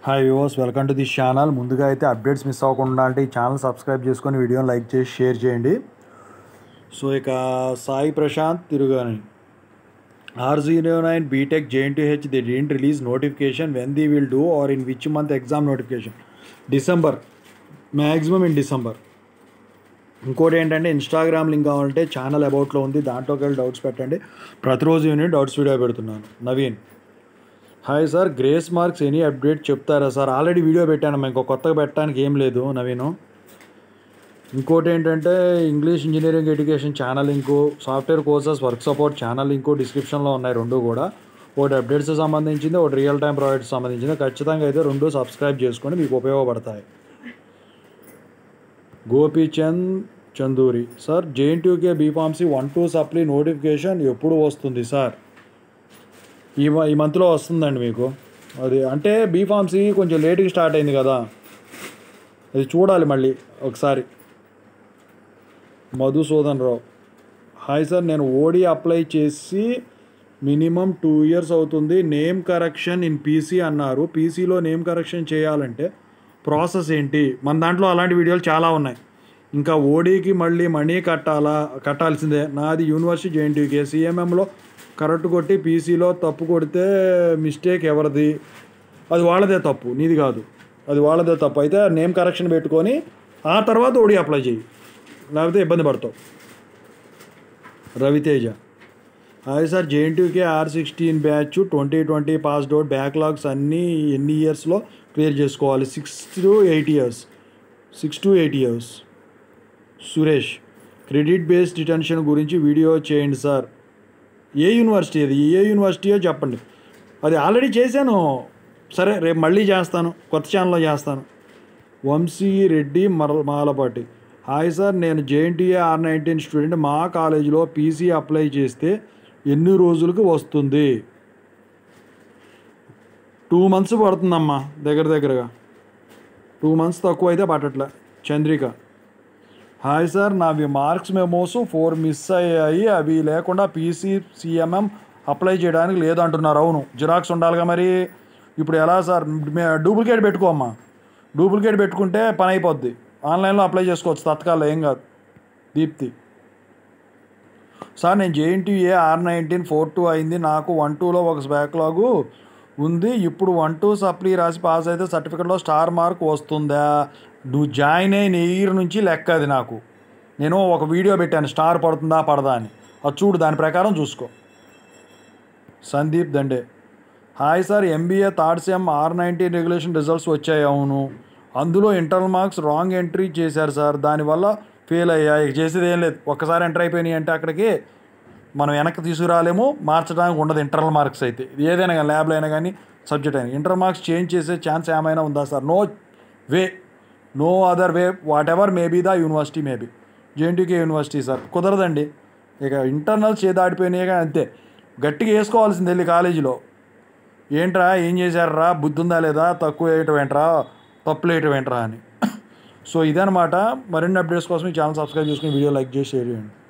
hi viewers welcome to the channel ముందుగా అయితే updates miss అవ్వకుండా అంటే ఈ ఛానల్ సబ్స్క్రైబ్ చేసుకొని వీడియోని లైక్ చేసి షేర్ చేయండి సో ఇక Sai Prashanth Tirugani R zero nine BTech JNTH the didn't release notification when the will do or in which month exam notification December maximum in December ఇంకోటి ఏంటంటే ఇన్స్టాగ్రామ్ లింక్ కావాలంటే ఛానల్ అబౌట్లో ఉంది దాంట్లోకి వెళ్ళి డౌట్స్ పెట్టండి ప్రతిరోజు నేను డౌట్స్ వీడియో పెడుతున్నాను Naveen hi sir grace marks any update చెప్తారా సార్ ఆల్రెడీ వీడియో పెట్టాను ఇంకో కొత్తగా పెట్టడానికి ఏం లేదు నవీను ఇంకోటి ఏంటంటే English engineering education channel link software courses work support channel link డిస్క్రిప్షన్లో ఉన్నాయి రెండు కూడా ఒకటి అప్డేట్స్ సంబంధించింది ఒకటి రియల్ టైం ప్రాజెక్ట్స్ సంబంధించింది ఖచ్చితంగా అయితే రెండు సబ్స్క్రైబ్ చేసుకొని మీకు ఉపయోగపడతాయి Gopichand Chanduri sir JNTUK B pharmacy one two supply notification ఎప్పుడు వస్తుంది సార్ ఈ మ- ఈ మంత్లో వస్తుందండి మీకు అది అంటే బీఫార్మసీ కొంచెం లేట్గా స్టార్ట్ అయింది కదా అది చూడాలి మళ్ళీ ఒకసారి మధుసూదన్ రావు హాయ్ సార్ నేను ఓడి అప్లై చేసి మినిమం టూ ఇయర్స్ అవుతుంది నేమ్ కరెక్షన్ ఇన్ పీసీ అన్నారు పీసీలో నేమ్ కరెక్షన్ చేయాలంటే ప్రాసెస్ ఏంటి మన దాంట్లో అలాంటి వీడియోలు చాలా ఉన్నాయి ఇంకా ఓడీకి మళ్ళీ మనీ కట్టాలా కట్టాల్సిందే నాది యూనివర్సిటీ జేఎన్టీయూకే సిఎంఎంలో కరెక్ట్ కొట్టి పీసీలో తప్పు కొడితే మిస్టేక్ ఎవరిది అది వాళ్ళదే తప్పు నీది కాదు అది వాళ్ళదే తప్పు అయితే నేమ్ కరెక్షన్ పెట్టుకొని ఆ తర్వాత ఓడి అప్లై చేయి లేకపోతే ఇబ్బంది పడతావు Raviteja hi sir JNTUK R sixteen batch twenty twenty pass out backlogs అన్నీ ఎన్ని ఇయర్స్లో క్లియర్ చేసుకోవాలి six to eight years six to eight years Suresh credit based detention గురించి వీడియో చేయండి సార్ ఏ యూనివర్సిటీ అది ఏ యూనివర్సిటీయో చెప్పండి అది ఆల్రెడీ చేశాను సరే రేపు మళ్ళీ చేస్తాను కొత్త ఛానల్లో చేస్తాను వంశీ రెడ్డి మర మాలపాటి హాయ్ సార్ నేను జేఎన్టీఏ ఆర్ నైన్టీన్ స్టూడెంట్ మా కాలేజీలో పీసీ అప్లై చేస్తే ఎన్ని రోజులకు వస్తుంది టూ మంత్స్ పడుతుందమ్మా దగ్గర దగ్గరగా టూ మంత్స్ తక్కువ అయితే పట్టట్లే చంద్రిక హాయ్ సార్ నావి మార్క్స్ మెమోస్ ఫోర్ మిస్ అయ్యాయి అవి లేకుండా పీసీ సిఎంఎం అప్లై చేయడానికి లేదంటున్నారు అవును జిరాక్స్ ఉండాలిగా మరి ఇప్పుడు ఎలా సార్ మే- డూప్లికేట్ పెట్టుకోమ్మా డూప్లికేట్ పెట్టుకుంటే పని అయిపోద్ది ఆన్లైన్లో అప్లై చేసుకోవచ్చు తత్కాల్లో ఏం కాదు దీప్తి సార్ నేను JNTA R nineteen four two అయింది నాకు వన్ టూలో ఒక బ్యాక్లాగు ఉంది ఇప్పుడు వన్ టూ సప్లీ రాసి పాస్ అయితే సర్టిఫికెట్లో స్టార్ మార్క్ వస్తుందా నువ్వు జాయిన్ అయిన ఇయర్ నుంచి లెక్క అది నాకు నేను ఒక వీడియో పెట్టాను స్టార్ పడుతుందా పడదా అని అది చూడు దాని ప్రకారం చూసుకో Sandeep Dande hi sir MBA third sem R nineteen regulation results వచ్చాయి అవును అందులో ఇంటర్నల్ మార్క్స్ రాంగ్ ఎంట్రీ చేశారు సార్ దానివల్ల ఫెయిల్ అయ్యా ఇక చేసేది ఏం లేదు ఒక్కసారి ఎంటర్ అయిపోయినాయి అంటే అక్కడికి మనం వెనక్కి తీసుకురాలేము మార్చడానికి ఉండదు ఇంటర్నల్ మార్క్స్ అయితే ఇది ఏదైనా కానీ ల్యాబ్లో అయినా కానీ సబ్జెక్ట్ అయినా ఇంటర్ మార్క్స్ చేంజ్ చేసే ఛాన్స్ ఏమైనా ఉందా sir no way no other way whatever maybe the university maybe JNTK university sir కుదరదండి ఇక ఇంటర్నల్స్ చేయి దాటిపోయినాయి కానీ అంతే గట్టిగా వేసుకోవాల్సింది వెళ్ళి కాలేజీలో ఏంట్రా ఏం చేశారా బుద్ధి ఉందా లేదా తక్కువ వేయటం ఏంట్రా తప్పులు వేయటం ఏంట్రా అని సో ఇదనమాట మరిన్ని అప్డేట్స్ కోసం ఈ ఛానల్ సబ్స్క్రైబ్ చేసుకుని వీడియో లైక్ చేసి షేర్ చేయండి